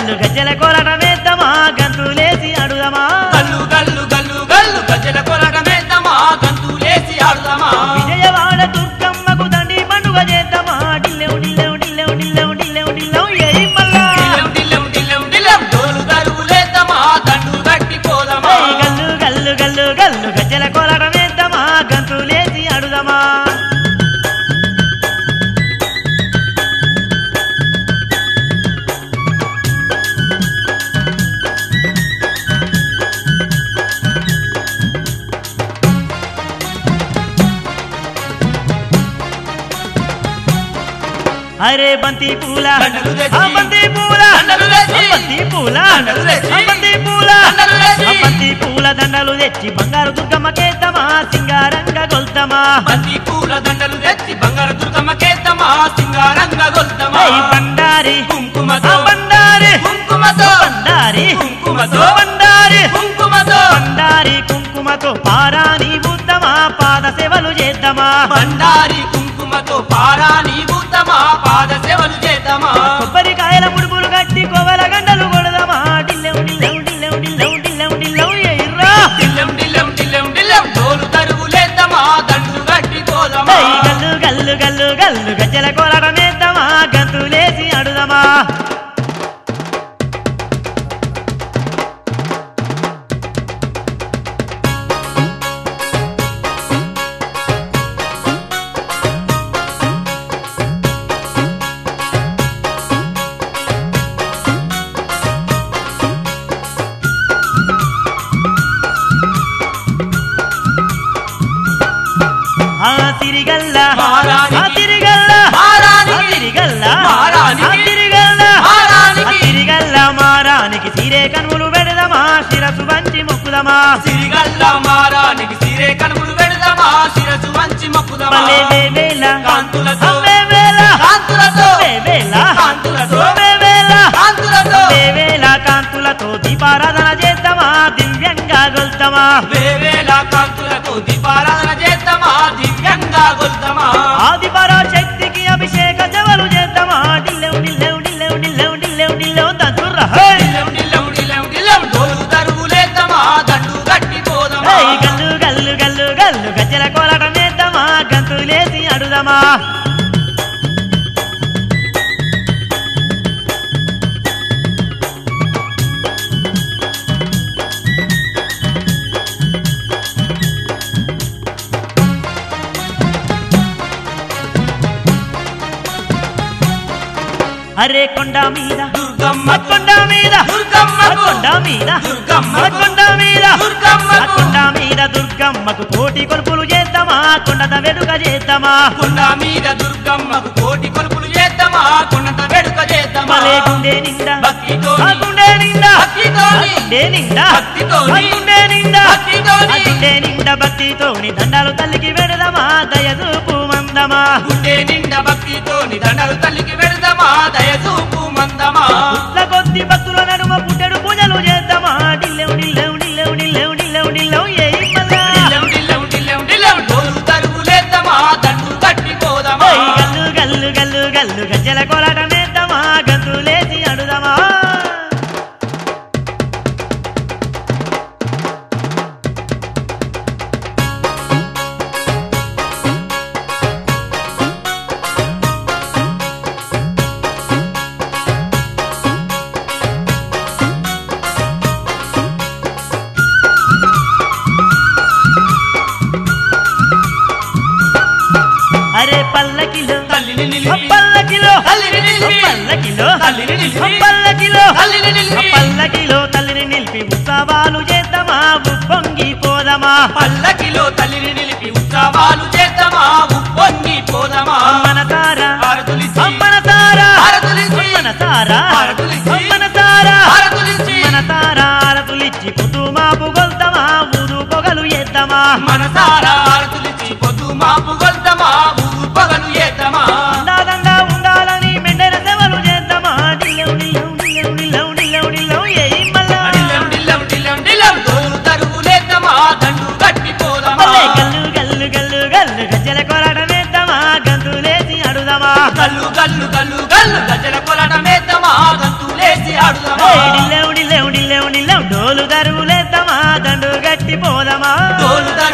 గల్లు గజ్జల కోలట వేద్దామా గంతులేసి అడుదమా గల్లు గల్లు గల్లు గల్లు గజల కొలటమేద్దామా గంతులేసి ఆడుదామా విజయవాడ దుర్గమ్మకు దండి పండుగ చేద్దామా డిల్లెవు డిల్లెవు డిల్లెవు డిల్లెవు డిల్లెవు డిల్లెవు ఏయ్ మల్లా డిల్లెం డిల్లెం డిల్లెం డిల్లెం డోలు దరువులేద్దామా దండు కట్టిపోదామా ఏయ్ గల్లు గల్లు గల్లు గల్లు గజ్జల కోలట వేద్దామా గంతులేసి అడుదమా అరే బంతి పూల దండలు తెచ్చి. ఆ బంతి పూల దండలు తెచ్చి. ఆ బంతి పూల దండలు తెచ్చి. ఆ బంతి పూల దండలు తెచ్చి. ఆ బంతి పూల దండలు తెచ్చి బంగారు దుర్గమ్మకేద్దామా సింగారంగా గొల్తమా బంతి పూల దండలు తెచ్చి బంగారు దుర్గమ్మకేద్దామా సింగారంగా గొల్తమా ఏయ్ బండారి కుంకుమతో ఆ బండారి కుంకుమతో బండారి కుంకుమతో ఆ బండారి కుంకుమతో బండారి కుంకుమతో పారాని బుద్ధమా పాద సేవలు చేద్దామా బండారి కుంకుమతో పారాని బుద్ధమా పాద సేవలు చేద్దామా కొబ్బరికాయల ముడుపులు కట్టి కోవల గంటలు కొడదామా డిల్లెవు డిల్లెవు డిల్లెవు డిల్లెవు డిల్లెవు డిల్లెవు ఎయిర్రా డిల్లెం డిల్లెం డిల్లెం డిల్లెం డోలు తరువులేద్దామా దండు కట్టిపోదామా ఏయ్ గల్లు గల్లు గల్లు గల్లు గజ్జల కోలడమేద్దామా గంతులేసి అడుదమా ఆ తిరిగల్ల మారానికి. ఆ తిరిగల్ల మారానికి. ఆ తిరిగల్ల మారానికి. ఆ తిరిగల్ల మారానికి. ఆ తిరిగల్ల మారానికి సిరే కనుములు పెడదమా శిరసు వంచి మొక్కుదమా సిరిగల్ల మారానికి సిరే కనుములు పెడదామా శిరసు వంచి మొక్కుదామా మల్లె వేవేల కాంతులతో. వేవేల కాంతులతో వేవేల కాంతులతో. వేవేల కాంతులతో వేవేల కాంతులతో దీపారాధన చేద్దామా దివ్యంగా గొల్తమా వేవేల కాంతులతో దీపారాధన చేద్దామా దివ్యంగా గొల్తమా ఆది పరాశక్తికి అభిషేక సేవలు చేద్దామా డిల్లెవు డిల్లెవు డిల్లెవు డిల్లెవు డిల్లెవు డిల్లెవు దంచుర్రా హే డిల్లెం డిల్లెం డిల్లెం డిల్లెం డోలు తరువులేద్దామా దండు కట్టిపోదామా ఏయ్ గల్లు గల్లు గల్లు గల్లు గజ్జల కోలటం వేద్దామా గంతులేసి అడుదమా అరే కొండ మీద దుర్గమ్మ ఆ కొండ మీద ఆ దుర్గమ్మకు కొండ మీద దుర్గమ్మకు ఆ కొండ మీద ఆ దుర్గమ్మకు కొండ మీద దుర్గమ్మకు కోటి కొలుపులు చేద్దామా కొండత వెడుక చేద్దామా కొండ మీద దుర్గమ్మకు కోటి కొలుపులు చేద్దామా కొండంత వేడుక చేద్దామా మలే గుండె నిండా భక్తితోని. ఆ గుండె నిండా భక్తితోని. ఆ గుండె నిండా భక్తితోని. ఆ గుండె నిండా భక్తితోని. ఆ గుండె నిండా భక్తితోని దండాలు తల్లికి వెడదమా దయదూపు మందమా గుండె నిండా భక్తితోని దండలు తల్లికి పెడదామా దయచూపు మందమా పుట్ల కొద్ది భక్తుల నడుమ పుట్టెడు పూజలు చేద్దామా డిల్లెవు డిల్లెవు డిల్లెవు డిల్లెవు డిల్లెవు డిల్లెవు ఏయ్ మల్లా డిల్లెం డిల్లెం డిల్లెం డిల్లెం డోలు తరువులేద్దామా దండు కట్టిపోదామా ఏయ్ గల్లు గల్లు గల్లు గల్లు గజ్జల కోలాటం వేద్దామా గంతులేసి అడుదమా అరే పల్లకిలో తల్లిని ఆ నిలిపి పల్లకిలో తల్లిని నిలిపి పల్లకిలో తల్లిని నిలిపి ఆ పల్లకిలో తల్లిని నిలిపి ఆ పల్లకిలో తల్లిని నిలిపి ఉత్సవాలు చేద్దామా ఉప్పొంగి పోదమా పల్లకిలో తల్లిని నిలిపి ఉత్సవాలు చేద్దామా ఉప్పొంగి పోదామా మనసారా హారతులిచ్చి మనసారా హారతులిచ్చి మనసారా హారతులిచ్చి మనసారా హారతులిచ్చి మనసారా ఆరతులిచ్చి పొద్దు మాపు గొల్తమా ఊరు పొగలు ఎద్దమా మనసారా హారతులిచ్చి పొద్దు మాపు గొల్తమా ఊరు పగలు ఏద్దామా ఉండాలంగా ఉండాలని మెండైన సేవలు చేద్దామా డిల్లెవు డిల్లెవు డిల్లెవు డిల్లెవు డిల్లెవు డిల్లెవు ఏయ్ మల్లా డిల్లం డిల్లం డిల్లం డిల్లం డోలు తరువులేద్దామా దండు కట్టిపోదామా మల్లె గల్లు గల్లు గల్లు గల్లు గజ్జల కోలాటం వేద్దామా గంతులేసి అడుదమా గల్లు గల్లు గల్లు గల్లు గజల కొలటమేద్దామా గంతులేసి ఆడుదామా పెట్టి పోదమా తోలుదా